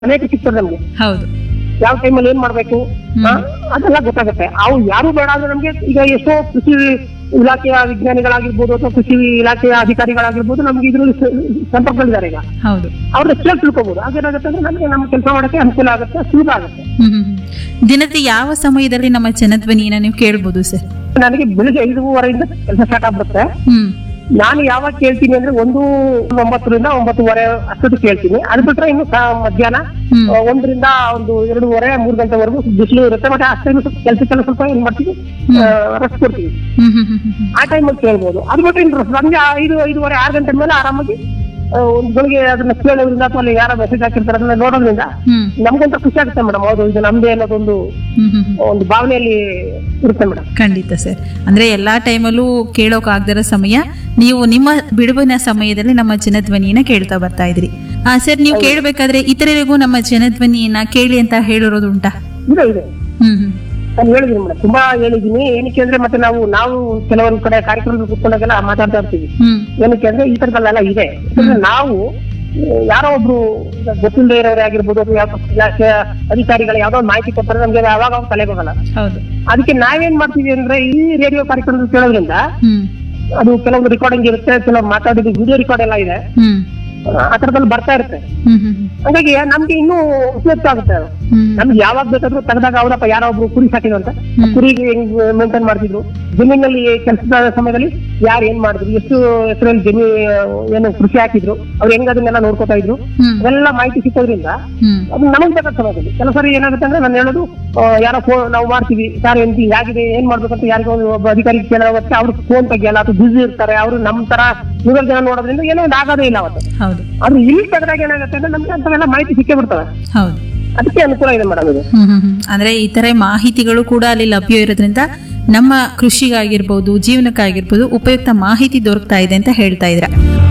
ಅನೇಕ ಸಿಗ್ತದೆ ನಮ್ಗೆ ಹೌದು ಯಾವ ಟೈಮಲ್ಲಿ ಏನ್ ಮಾಡ್ಬೇಕು ಆ, ಅದೆಲ್ಲ ಗೊತ್ತಾಗುತ್ತೆ ಅವು ಯಾರು ಬೇಡ ಅಂದ್ರೆ ನಮ್ಗೆ ಈಗ ಎಷ್ಟೋ ಕೃಷಿ ಇಲಾಖೆಯ ವಿಜ್ಞಾನಿಗಳಾಗಿರ್ಬೋದು ಅಥವಾ ಕೃಷಿ ಇಲಾಖೆಯ ಅಧಿಕಾರಿಗಳಾಗಿರ್ಬೋದು ನಮ್ಗೆ ಇದ್ರಲ್ಲಿ ಸ- ಸಂಪರ್ಕದಲ್ಲಿದ್ದಾರೆ ಈಗ ಹೌದು ಅವ್ರನ್ನ ಕೇಳಿ ತಿಳ್ಕೊಬಹುದು ಹಾಗೇನಾಗುತ್ತೆ ಅಂದ್ರೆ ನಮ್ಗೆ ನಮ್ಮ ಕೆಲಸ ಮಾಡಕ್ಕೆ ಅನುಕೂಲ ಆಗುತ್ತೆ ಸುಲಭ ಆಗುತ್ತೆ ಹ್ಮ್ ಹ್ಮ್ ಹ್ಮ್. ದಿನದ ಯಾವ ಸಮಯದಲ್ಲಿ ನಮ್ಮ ಜನಧ್ವನಿಯನ್ನ ನೀವು ಕೇಳ್ಬೋದು ಸರ್ ನನಗೆ ಬೆಳಿಗ್ಗೆ ಐದುವರೆಯಿಂದ ಕೆಲಸ ಸ್ಟಾರ್ಟ್ ಆಗ್ಬಿಡುತ್ತೆ ಹ್ಮ್ ನಾನು ಯಾವಾಗ ಕೇಳ್ತೀನಿ ಅಂದ್ರೆ ಒಂದು ಒಂಬತ್ತರಿಂದ ಒಂಬತ್ತುವರೆ ಅಷ್ಟೊತ್ತಿಗೆ ಕೇಳ್ತೀನಿ ಅದು ಬಿಟ್ರೆ ಇನ್ನು ಸಾ- ಮಧ್ಯಾಹ್ನ ಹ್ಮ್. ಆ, ಒಂದರಿಂದ ಒಂದು ಎರಡೂವರೆ ಮೂರು ಗಂಟೆವರೆಗೂ ಬಿಸಿಲು ಇರುತ್ತೆ ಮತ್ತೆ ಅಷ್ಟೇ ಕೆಲಸಕ್ಕೆಲ್ಲ ಸ್ವಲ್ಪ ಏನ್ ಮಾಡ್ತೀವಿ ರೆಸ್ಟ್ ಕೊಡ್ತೀವಿ ಹ್ಮ್ ಹ್ಮ್ ಹ್ಮ್ ಹ್ಮ್ ಹ್ಮ್. ಆ ಟೈಮಲ್ಲಿ ಕೇಳ್ಬೋದು ಅದು ಬಿಟ್ಟು ಇನ್ನು ಸಂಜೆ ಐದು ಐದುವರೆ ಆರು ಗಂಟೆ ಮೇಲೆ ಆರಾಮಾಗಿ ಆ, ಒಂದು ಬೆಳಿಗ್ಗೆ ಅದನ್ನ ಕೇಳೋದ್ರಿಂದ ಅಥವಾ ಅಲ್ಲಿ ಯಾರೋ ಮೆಸೇಜ್ ಹಾಕಿರ್ತಾರೆ ಅದನ್ನ ನೋಡೋದ್ರಿಂದ ಹ್ಮ್ ನಮ್ಗೊಂತ ಖುಷಿ ಆಗುತ್ತೆ ಮೇಡಮ್ ಹೌದು ಇದು ನಮ್ದೇ ಅನ್ನೋದೊಂದು ಹ್ಮ್ ಹ್ಮ್ ಹ್ಮ್. ಒಂದು ಭಾವನೆಯಲ್ಲಿ ಇರುತ್ತೆ ಮೇಡಮ್ ಖಂಡಿತ ಸರ್ ಅಂದ್ರೆ ಎಲ್ಲಾ ಟೈಮಲ್ಲೂ ಕೇಳೋಕ್ ಆಗದಿರೋ ಸಮಯ ನೀವು ನಿಮ್ಮ ಬಿಡುವಿನ ಸಮಯದಲ್ಲಿ ನಮ್ಮ ಜನಧ್ವನಿಯನ್ನ ಕೇಳ್ತಾ ಬರ್ತಾ ಇದ್ರಿ ಆ ಸರ್ ನೀವು ಕೇಳಬೇಕಾದ್ರೆ ಇತರರಿಗೂ ನಮ್ಮ ಜನಧ್ವನಿಯನ್ನ ಕೇಳಿ ಅಂತ ಹೇಳಿರೋದು ಉಂಟಾ ಇದೆ ಇದೆ ಹ್ಮ್ ಹ್ಮ್ ನಾನು ಹೇಳಿದ್ದೀನಿ ಮೇಡಮ್ ತುಂಬಾ ಹೇಳಿದ್ದೀನಿ ಏನಕ್ಕೆ ಅಂದ್ರೆ ಮತ್ತೆ ನಾವು ನಾವು ಕೆಲವೊಂದು ಕಡೆ ಕಾರ್ಯಕ್ರಮದಲ್ಲಿ ಕೂತ್ಕೊಂಡಾಗೆಲ್ಲ ಮಾತಾಡ್ತಾ ಇರ್ತೀವಿ ಹ್ಮ್ ಏನಕ್ಕೆ ಅಂದ್ರೆ ಈ ತರದಲ್ಲೆಲ್ಲ ಇದೆ ಯಾಕಂದ್ರೆ ನಾವು ಆ, ಯಾರೋ ಒಬ್ರು ಈಗ ಗೊತ್ತಿಲ್ಲದೆ ಇರೋರೇ ಆಗಿರ್ಬೋದು ಅಥವಾ ಯಾವ ಇಲಾಖೆಯ ಅಧಿಕಾರಿಗಳು ಯಾವ್ದೋ ಒಂದು ಮಾಹಿತಿ ಕೊಡ್ತಾರೆ ನಮ್ಗೆ ಅದು ಯಾವಾಗ ತಲೆಗೆ ಹೋಗಲ್ಲ ಹೌದು ಅದಕ್ಕೆ ನಾವೇನ್ ಮಾಡ್ತೀವಿ ಅಂದ್ರೆ ಈ ರೇಡಿಯೋ ಕಾರ್ಯಕ್ರಮದಲ್ಲಿ ಕೇಳೋದ್ರಿಂದ ಹ್ಮ್ ಅದು ಕೆಲವೊಂದು ರೆಕಾರ್ಡಿಂಗ್ ಇರುತ್ತೆ ಕೆಲವು ಮಾತಾಡಿದ ವಿಡಿಯೋ ರೆಕಾರ್ಡ್ ಎಲ್ಲ ಇದೆ ಹ್ಮ್ ಆ ತರದಲ್ಲಿ ಬರ್ತಾ ಇರುತ್ತೆ ಹ್ಮ್ ಹ್ಮ್ ಹ್ಮ್ ಹಂಗಾಗಿ ನಮ್ಗೆ ಇನ್ನೂ ಉಪಯುಕ್ತ ಆಗುತ್ತೆ ಅದು ಹ್ಮ್ ನಮ್ಗೆ ಯಾವಾಗ ಬೇಕಾದ್ರೂ ತೆಗೆದಾಗ ಹೌದಪ್ಪ ಯಾರೋ ಒಬ್ರು ಕುರಿ ಸಾಕಿದ್ರು ಅಂತ ಆ ಕುರಿಗೆ ಹೆಂಗ್ ಮೇಂಟೈನ್ ಮಾಡ್ತಿದ್ರು ಜಮೀನಲ್ಲಿ ಕೆಲಸದ ಸಮಯದಲ್ಲಿ ಯಾರು ಏನ್ ಮಾಡಿದ್ರು ಎಷ್ಟು ಎಕರೆಯಲ್ಲಿ ಜಮೀ ಏನು ಕೃಷಿ ಹಾಕಿದ್ರು ಅವ್ರು ಹೆಂಗ್ ಅದನ್ನೆಲ್ಲ ನೋಡ್ಕೊತಾ ಇದ್ರು ಹ್ಮ್ ಅದೆಲ್ಲ ಮಾಹಿತಿ ಸಿಕ್ಕೋದ್ರಿಂದ ಹ್ಮ್ ಅದು ನಮಗೆ ಬೇಕಾದ ಸಮಯದಲ್ಲಿ ಕೆಲವು ಸರಿ ಏನಾಗುತ್ತೆ ಅಂದ್ರೆ ನಾನು ಹೇಳೋದು ಆ, ಯಾರೋ ಫೋನ್ ನಾವು ಮಾಡ್ತೀವಿ ಸರ್ ಎಂತ ಆಗಿದೆ ಏನ್ ಮಾಡ್ಬೇಕಂತ ಯಾರಿಗೋ ಒಂದು ಒಬ್ಬ ಅಧಿಕಾರಿ ಕೇಳೋಗುತ್ತೆ ಅವ್ರು ಫೋನ್ ತೆಗಿಯಲ್ಲ ಅಥವಾ ಬಿಸಿ ಇರ್ತಾರೆ ಅವರು ನಮ್ ತರ ನೂರಲ್ಲಿ ಜನ ನೋಡೋದ್ರಿಂದ ಏನೋ ಒಂದು ಆಗೋದೇ ಇಲ್ಲ ಅವತ್ತು ಹೌದು ಆದ್ರೆ ಇಲ್ಲಿ ತೆಗೆದಾಗ ಏನಾಗುತ್ತೆ ಅಂದ್ರೆ ನಮ್ಗೆ ಅಂತವೆಲ್ಲ ಮಾಹಿತಿ ಸಿಕ್ಕೇ ಬಿಡ್ತವೆ ಹೌದು ಅದಕ್ಕೆ ಅನುಕೂಲ ಇದೆ ಮೇಡಮ್ ಇದು ಹ್ಮ್ ಹ್ಮ್ ಹ್ಮ್. ಅಂದ್ರೆ ಇತರೆ ಮಾಹಿತಿಗಳು ಕೂಡ ಅಲ್ಲಿ ಲಭ್ಯ ಇರೋದ್ರಿಂದ ನಮ್ಮ ಕೃಷಿಗಾಗಿರ್ಬೋದು ಜೀವನಕ್ಕಾಗಿರ್ಬೋದು ಉಪಯುಕ್ತ ಮಾಹಿತಿ ದೊರಕ್ತಾ ಇದೆ ಅಂತ ಹೇಳ್ತಾ ಇದ್ರ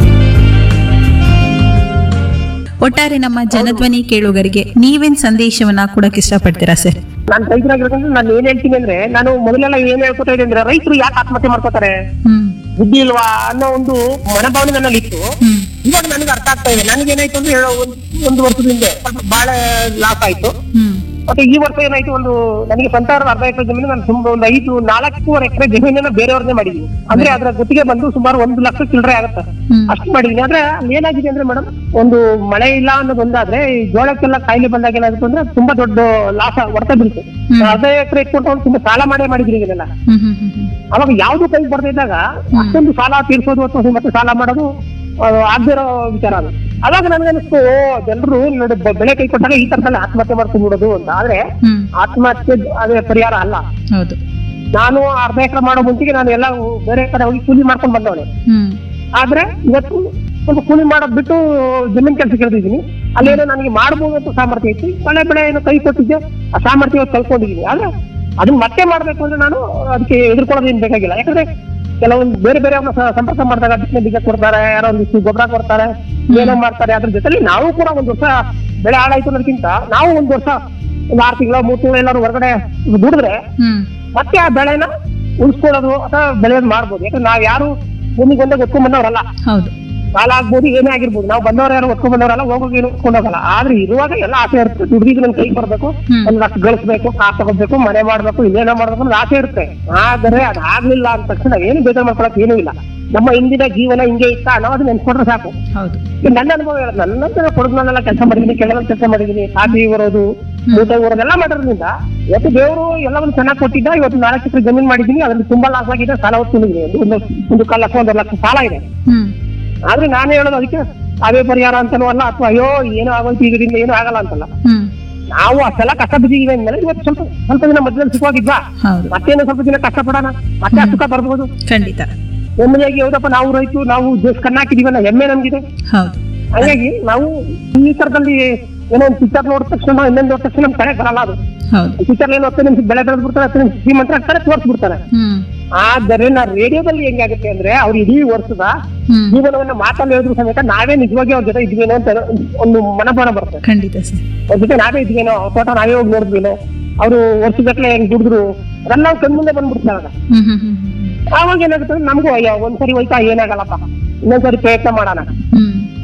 ಒಟ್ಟಾರೆ ನಮ್ಮ ಜನಧ್ವನಿ ಕೇಳುಗರಿಗೆ ನೀವೇನ್ ಸಂದೇಶವನ್ನ ಕೊಡಕ್ ಇಷ್ಟಪಡ್ತೀರಾ ಸರ್ ನಾನು ರೈತರಾಗಿರೋದ್ರಿಂದ ನಾನು ಏನ್ ಹೇಳ್ತೀನಿ ಅಂದ್ರೆ ನಾನು ಮೊದಲೆಲ್ಲ ಏನ್ ಹೇಳ್ಕೊತಾ ಇದ್ದೆ ಅಂದ್ರೆ ರೈತರು ಯಾಕೆ ಆತ್ಮಹತ್ಯೆ ಮಾಡ್ಕೋತಾರೆ ಹ್ಮ್ ಬುದ್ಧಿ ಇಲ್ವಾ ಅನ್ನೋ ಒಂದು ಮನೋಭಾವನೆ ನನ್ನಲ್ಲಿ ಇತ್ತು ಹ್ಮ್ ಇವಾಗ ನನಗೆ ಅರ್ಥ ಆಗ್ತಾ ಇದೆ ನನಗೆ ಏನಾಯ್ತು ಅಂದ್ರೆ ಹೇಳೋ ಒಂದ್- ಒಂದು ವರ್ಷದ ಹಿಂದೆ ಸ್ವಲ್ಪ ಬಹಳ ಲಾಸ್ ಆಯ್ತು ಹ್ಮ್ ಮತ್ತೆ ಈ ವರ್ಷ ಏನಾಯ್ತು ಒಂದು ನನಗೆ ಸ್ವಂತ ಅರ್ಧ ಎಕರೆ ಜಮೀನು ನಾನು ಸುಮಾರು ಒಂದು ಐದು ನಾಲ್ಕೂವರೆ ಎಕರೆ ಜಮೀನನ್ನ ಬೇರೆಯವ್ರನ್ನೇ ಮಾಡಿದೀನಿ ಅಂದ್ರೆ ಅದರ ಗುತ್ತಿಗೆ ಬಂದು ಸುಮಾರು ಒಂದು ಲಕ್ಷ ಚಿಲ್ಲರೆ ಆಗುತ್ತೆ ಹ್ಮ್. ಅಷ್ಟು ಮಾಡಿದೀನಿ ಆದ್ರೆ ಅಲ್ಲಿ ಏನಾಗಿದೆ ಅಂದ್ರೆ ಮೇಡಮ್ ಒಂದು ಮಳೆ ಇಲ್ಲ ಅನ್ನೋದು ಒಂದಾದ್ರೆ ಈ ಜೋಳಕ್ಕೆಲ್ಲ ಕಾಯಿಲೆ ಬಂದಾಗ ಏನಾಗುತ್ತೆ ಅಂದ್ರೆ ತುಂಬಾ ದೊಡ್ಡ ಲಾಸ ಹೊಡೆತ ಬೀಳ್ತು ಹ್ಮ್. ಅರ್ಧ ಎಕರೆ ಇಟ್ಕೊಂಡು ತುಂಬಾ ಸಾಲ ಮಾಡೇ ಮಾಡಿದ್ರಿ ಇದನ್ನೆಲ್ಲ ಹ್ಮ್ ಹ್ಮ್ ಹ್ಮ್ ಹ್ಮ್ ಅವಾಗ ಯಾವ್ದು ಕೈ ಬರ್ತಾ ಇದ್ದಾಗ ಅಷ್ಟೊಂದು ಸಾಲ ತೀರ್ಸೋದು ಅಥವಾ ಮತ್ತೆ ಸಾಲ ಮಾಡೋದು ಆಗದಿರೋ ವಿಚಾರ ಅದು ಅವಾಗ ನನಗನ್ನಿಸ್ತು ಓ ಜನರು ನೋಡಿ ಬ- ಬೆಳೆ ಕೈ ಕೊಟ್ಟಾಗ ಈ ತರದಲ್ಲಿ ಆತ್ಮಹತ್ಯೆ ಮಾಡ್ಕೊಂಡ್ಬಿಡೋದು ಅಂತ ಆದ್ರೆ ಹ್ಮ್ ಆತ್ಮಹತ್ಯೆ ಅದೇ ಪರಿಹಾರ ಅಲ್ಲ ಹೌದು ನಾನು ಅರ್ಧ ಎಕರೆ ಮಾಡೋ ಮುಂಚೆಗೆ ನಾನು ಎಲ್ಲ ಬೇರೆ ಕಡೆ ಹೋಗಿ ಕೂಲಿ ಮಾಡ್ಕೊಂಡು ಬಂದವನೆ ಹ್ಮ್ ಆದ್ರೆ ಇವತ್ತು ಒಂದು ಕೂಲಿ ಮಾಡೋದ್ ಬಿಟ್ಟು ಜಮೀನ್ ಕೆಲಸ ಇಳಿದಿದ್ದೀನಿ ಅಲ್ಲೇನೋ ನನಗೆ ಮಾಡ್ಬೋದು ಅಂತ ಸಾಮರ್ಥ್ಯ ಇತ್ತು ಮಳೆ ಬೆಳೆ ಏನೋ ಕೈ ಕೊಟ್ಟಿದ್ದೆ ಆ ಸಾಮರ್ಥ್ಯ ಇವತ್ತು ಕಲ್ಕೊಂಡಿದ್ದೀನಿ ಆದ್ರೆ ಅದನ್ನ ಮತ್ತೆ ಮಾಡ್ಬೇಕು ಅಂದ್ರೆ ನಾನು ಅದಕ್ಕೆ ಎದುರ್ಕೊಳ್ಳೋದು ಏನ್ ಬೇಕಾಗಿಲ್ಲ ಯಾಕಂದ್ರೆ ಕೆಲವೊಂದು ಬೇರೆ ಬೇರೆ ಅವ್ರನ್ನ ಸ- ಸಂಪರ್ಕ ಮಾಡಿದಾಗ ಬಿತ್ತನೆ ಬೀಜ ಕೊಡ್ತಾರೆ ಯಾರೋ ಒಂದಿಷ್ಟು ಗೊಬ್ಬರ ಕೊಡ್ತಾರೆ ಏನೋ ಮಾಡ್ತಾರೆ ಅದ್ರ ಜೊತೆಲಿ ನಾವು ಕೂಡ ಒಂದ್ ವರ್ಷ ಬೆಳೆ ಹಾಳಾಯ್ತು ಅನ್ನೋದಕ್ಕಿಂತ ನಾವು ಒಂದ್ ವರ್ಷ ಒಂದು ಆರು ತಿಂಗಳು ಮೂರು ತಿಂಗಳು ಎಲ್ಲಾರು ಹೊರಗಡೆ ದುಡಿದ್ರೆ ಹ್ಮ್ ಮತ್ತೆ ಆ ಬೆಳೆನ ಉಳಿಸ್ಕೊಳ್ಳೋದು ಅಥವಾ ಬೆಳೆಯೋದು ಮಾಡ್ಬೋದು ಯಾಕಂದ್ರೆ ನಾವ್ ಯಾರು ಭೂಮಿಗೆ ಒಂದೇ ಒತ್ಕೊಂಡ್ ಬಂದವರಲ್ಲ ಹೌದು ಸಾಲ ಆಗ್ಬೋದು ಏನೇ ಆಗಿರ್ಬೋದು ನಾವು ಬಂದವ್ರು ಯಾರು ಒತ್ಕೊಂಡ್ ಬಂದವರಲ್ಲ ಹೋಗೋಕೆ ಏನು ಒತ್ಕೊಂಡ್ ಹೋಗಲ್ಲ ಆದ್ರೆ ಇರುವಾಗ ಎಲ್ಲ ಆಸೆ ಇರುತ್ತೆ ದುಡ್ಡಿಗೆ ನನ್ ಕೈ ಬರ್ಬೇಕು ಹ್ಮ್. ಒಂದ್ ಲಕ್ಷ ಗಳಿಸ್ಬೇಕು ಕಾರ್ ತಗೋಬೇಕು ಮನೆ ಮಾಡ್ಬೇಕು ಇನ್ನೇನೋ ಮಾಡ್ಬೇಕು ಅನ್ನೋದು ಆಸೆ ಇರುತ್ತೆ ಆದರೆ ಅದಾಗ್ಲಿಲ್ಲ ಅಂದ ತಕ್ಷಣ ಏನು ಬೇಜಾರ್ ಮಾಡ್ಕೊಳಕ್ ಏನೂ ಇಲ್ಲ ನಮ್ಮ ಹಿಂದಿನ ಜೀವನ ಹಿಂಗೆ ಇತ್ತ ಅನ್ನೋ ಅದನ್ನ ನೆನ್ಸ್ಕೊಂಡ್ರೆ ಸಾಕು ಹೌದು ಈಗ ನನ್ನ ಅನುಭವ ಹೇಳೋದು ನನ್ನಂತ ಕೊಡಗ್ನಲ್ಲೆಲ್ಲ ಕೆಲಸ ಮಾಡಿದೀನಿ ಕೆಳಗಡೆ ಕೆಲಸ ಮಾಡಿದೀನಿ ಕಾಫಿ ಬರೋದು ಊಟ ಊರೋದೆಲ್ಲ ಮಾಡೋದ್ರಿಂದ ಇವತ್ತು ದೇವರು ಎಲ್ಲವನ್ನು ಚೆನ್ನಾಗಿ ಕೊಟ್ಟಿದ್ದ ಇವತ್ತು ನಾಲ್ಕು ಎಕರೆ ಜಮೀನ್ ಮಾಡಿದೀನಿ ಅದ್ರಲ್ಲಿ ತುಂಬಾ ಲಾಸ್ ಆಗಿದೆ ಸಾಲ ಹೊತ್ತಿದ್ದೀನಿ ಒಂದು ಒಂದು ಒಂದು ಕಾಲ ಲಕ್ಷ ಒಂದು ಲಕ್ಷ ಸಾಲ ಇದೆ ಹ್ಮ್ ಆದ್ರೆ ನಾನು ಹೇಳೋದು ಅದಕ್ಕೆ ಅವೇ ಪರಿಹಾರ ಅಂತಾನೂ ಅಲ್ಲ ಅಥವಾ ಅಯ್ಯೋ ಏನೋ ಆಗೋಯ್ತು ಈಗದಿಂದ ಏನೂ ಆಗಲ್ಲ ಅಂತಲ್ಲ ಹ್ಮ್ ನಾವು ಅಷ್ಟೆಲ್ಲ ಕಷ್ಟ ಬಿದ್ದಿದ್ದೀವಿ ಅಂದ್ಮೇಲೆ ಇವತ್ತು ಸ್ವಲ್ಪ ಸ್ವಲ್ಪ ದಿನ ಮಧ್ಯದಲ್ಲಿ ಸುಖವಾಗಿದ್ವಾ ಹೌದು ಮತ್ತೇನೋ ಸ್ವಲ್ಪ ದಿನ ಕಷ್ಟ ಪಡೋಣ ಮತ್ತೆ ಆ ಸುಖ ಬರ್ಬೋದು ಖಂಡಿತ ನೆಮ್ಮದಿಯಾಗಿ ಹೌದಪ್ಪ ನಾವು ರೈತರು ನಾವು ದೇಶ ಕಣ್ಣಾಕಿದೀವಲ್ಲ ಹೆಮ್ಮೆ ನಮ್ಗಿದೆ ಹೌದು ಹಾಗಾಗಿ ನಾವು ಈ ತರದಲ್ಲಿ ಏನೋ ಒಂದು ಪಿಕ್ಚರ್ ನೋಡಿದ ತಕ್ಷಣ ಇನ್ನೊಂದು ನೋಡಿದ ತಕ್ಷಣ ನಮ್ ಕಡೆ ಬರಲ್ಲ ಅದು ಹೌದು ಪಿಕ್ಚರ್ ಏನು ಹತ್ತು ನಿಮಿಷ ಬೆಳೆ ಬೆಳೆದ್ ಬಿಡ್ತಾರೆ ಹತ್ತು ನಿಮಿಷ ಶ್ರೀಮಂತರ ಆಗ್ತಾರೆ ತೋರಿಸ್ಬಿಡ್ತಾರೆ ಹ್ಮ್ ಆದರೆ ನಾ ರೇಡಿಯೋದಲ್ಲಿ ಹೆಂಗಾಗುತ್ತೆ ಅಂದ್ರೆ ಅವ್ರು ಇಡೀ ವರ್ಷದ ಹ್ಮ್ ಜೀವನವನ್ನ ಮಾತಲ್ಲಿ ಹೇಳಿದ್ರು ಸಮೇತ ನಾವೇ ನಿಜವಾಗಿ ಅವ್ರ ಜೊತೆ ಇದ್ವೇನೋ ಅಂತ ಒಂದು ಮನೋಭಾವನೆ ಬರುತ್ತೆ ಖಂಡಿತ ಸರ್ ಅವ್ರ ಜೊತೆ ನಾವೇ ಇದ್ವೇನೋ ಅವ್ರ ತೋಟ ನಾವೇ ಹೋಗಿ ನೋಡಿದ್ವೇನೋ ಅವರು ವರ್ಷಗಟ್ಲೆ ಹೆಂಗ್ ದುಡಿದ್ರು ಅದನ್ನ ನಾವು ಕಣ್ಮುಂದೆ ಬಂದ್ಬಿಡ್ತಾರೆ ಆಗ. ಹ್ಮ್ ಹ್ಮ್ ಹ್ಮ್ ಹ್ಮ್ ಆವಾಗ ಏನಾಗುತ್ತೆ ಅಂದ್ರೆ ನಮಗೂ ಅಯ್ಯೋ ಒಂದ್ಸರಿ ಹೋಯ್ತಾ ಏನಾಗಲ್ಲಪ್ಪ ಇನ್ನೊಂದ್ಸರಿ ಪ್ರಯತ್ನ ಮಾಡೋಣ ಹ್ಮ್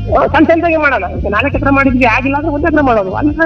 ಸಣ್ಣ ಸಣ್ಣದಾಗಿ ಮಾಡೋಣ ಈಗ ನಾಲ್ಕು ಎಕರೆ ಮಾಡಿದ್ವಿ ಆಗಿಲ್ಲ ಅಂದ್ರೆ ಒಂದೇ ಎಕರೆ ಮಾಡೋದು ಅಲ್ಲಿ